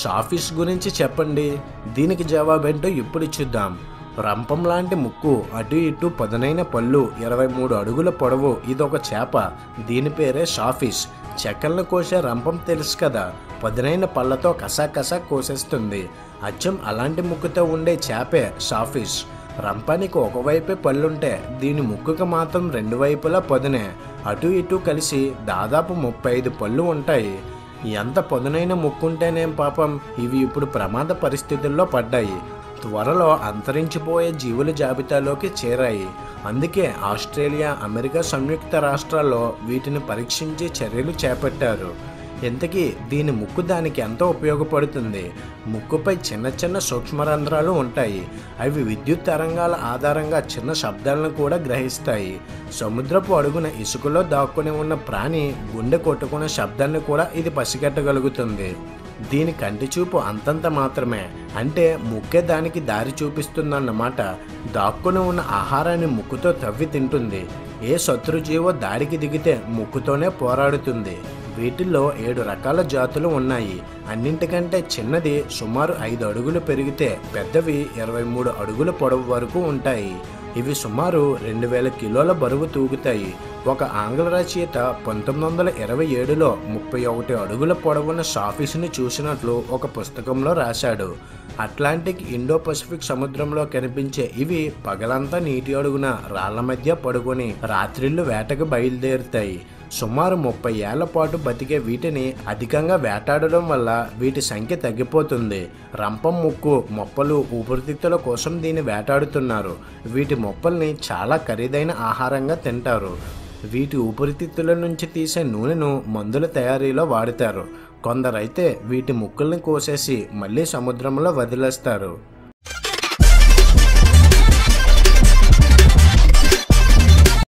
షాఫిష్ గురించి చెప్పండి దీనికి జవాబేంటో ఇప్పుడు చూద్దాం రంపం లాంటి ముక్కు అటు ఇటు పదునైన పళ్ళు ఇరవై మూడు అడుగుల పొడవు ఇదొక చేప దీని పేరే షాఫిష్ చెక్కలను కోసే రంపం తెలుసు కదా పదునైన పళ్ళతో కసా కోసేస్తుంది అచ్చం అలాంటి ముక్కుతో ఉండే చేపే షాఫిష్ రంపానికి ఒకవైపే పళ్ళుంటే దీని ముక్కుకు మాత్రం రెండు వైపులా పదునే అటు ఇటు కలిసి దాదాపు ముప్పై ఐదు పళ్ళు ఉంటాయి ఎంత పదునైన ముక్కుంటేనేం పాపం ఇవి ఇప్పుడు ప్రమాద పరిస్థితుల్లో పడ్డాయి త్వరలో అంతరించిపోయే జీవుల జాబితాలోకి చేరాయి అందుకే ఆస్ట్రేలియా అమెరికా సంయుక్త రాష్ట్రాల్లో వీటిని పరీక్షించి చర్యలు చేపట్టారు ఇంతకీ దీని ముక్కు దానికి ఎంతో ఉపయోగపడుతుంది ముక్కుపై చిన్న చిన్న సూక్ష్మరంధ్రాలు ఉంటాయి అవి విద్యుత్ తరంగాల ఆధారంగా చిన్న శబ్దాలను కూడా గ్రహిస్తాయి సముద్రపు అడుగున ఇసుకలో దాక్కుని ఉన్న ప్రాణి గుండె కొట్టుకునే శబ్దాన్ని కూడా ఇది పసిగట్టగలుగుతుంది దీని కంటి చూపు అంతంత మాత్రమే అంటే ముక్కే దానికి దారి చూపిస్తుందన్నమాట దాక్కుని ఉన్న ఆహారాన్ని ముక్కుతో తవ్వి తింటుంది ఏ శత్రుజీవో దాడికి దిగితే ముక్కుతోనే పోరాడుతుంది వీటిల్లో ఏడు రకాల జాతులు ఉన్నాయి అన్నింటికంటే చిన్నది సుమారు ఐదు అడుగులు పెరిగితే పెద్దవి ఇరవై మూడు అడుగుల పొడవు వరకు ఉంటాయి ఇవి సుమారు రెండు వేల కిలోల బరువు తూగుతాయి ఒక ఆంగ్ల రచయిత పంతొమ్మిది వందల ఇరవై ఏడులో ముప్పై ఒకటి అడుగుల పొడవున్న షాఫీస్ని చూసినట్లు ఒక పుస్తకంలో రాశాడు అట్లాంటిక్ ఇండో పసిఫిక్ సముద్రంలో కనిపించే ఇవి పగలంతా నీటి అడుగున రాళ్ల మధ్య పడుకొని రాత్రిళ్ళు వేటకు బయలుదేరుతాయి సుమారు ముప్పై ఏళ్ల పాటు బతికే వీటిని అధికంగా వేటాడడం వల్ల వీటి సంఖ్య తగ్గిపోతుంది రంపం ముక్కు మొప్పలు ఊపిరితిత్తుల కోసం దీన్ని వేటాడుతున్నారు వీటి మొప్పల్ని చాలా ఖరీదైన ఆహారంగా తింటారు వీటి ఊపిరితిత్తుల నుంచి తీసే నూనెను మందుల తయారీలో వాడతారు కొందరైతే వీటి ముక్కుల్ని కోసేసి మళ్ళీ సముద్రంలో వదిలేస్తారు